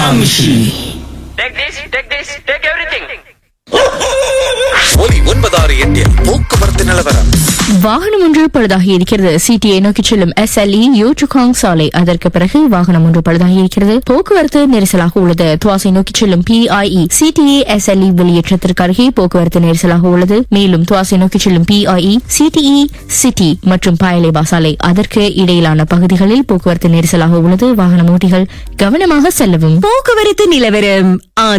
Kamshi. Take this, take this, take everything. ஒலி ஒன்பதாறு எட்டில் போக்குவரத்து நிலவரம் வாகனம் ஒன்று பழுதாகி இருக்கிறது சிடிஐ நோக்கி செல்லும் எஸ்எல்இ யூச்சுகாங் சாலை அதற்கு பிறகு வாகனம் ஒன்று பழுதாகி இருக்கிறது போக்குவரத்து நெரிசலாக உள்ளது துவாசை நோக்கி செல்லும் பிஐஇ சிடிஏ எஸ்எல்இ வெளியேற்றத்திற்கு அருகே போக்குவரத்து நெரிசலாக உள்ளது மேலும் துவாசை நோக்கி செல்லும் பிஐஇ சிடிஇ சிட்டி மற்றும் பாயலேபா சாலை அதற்கு இடையிலான பகுதிகளில் போக்குவரத்து நெரிசலாக உள்ளது வாகன ஓட்டிகள் கவனமாக செல்லவும் போக்குவரத்து நிலவரம்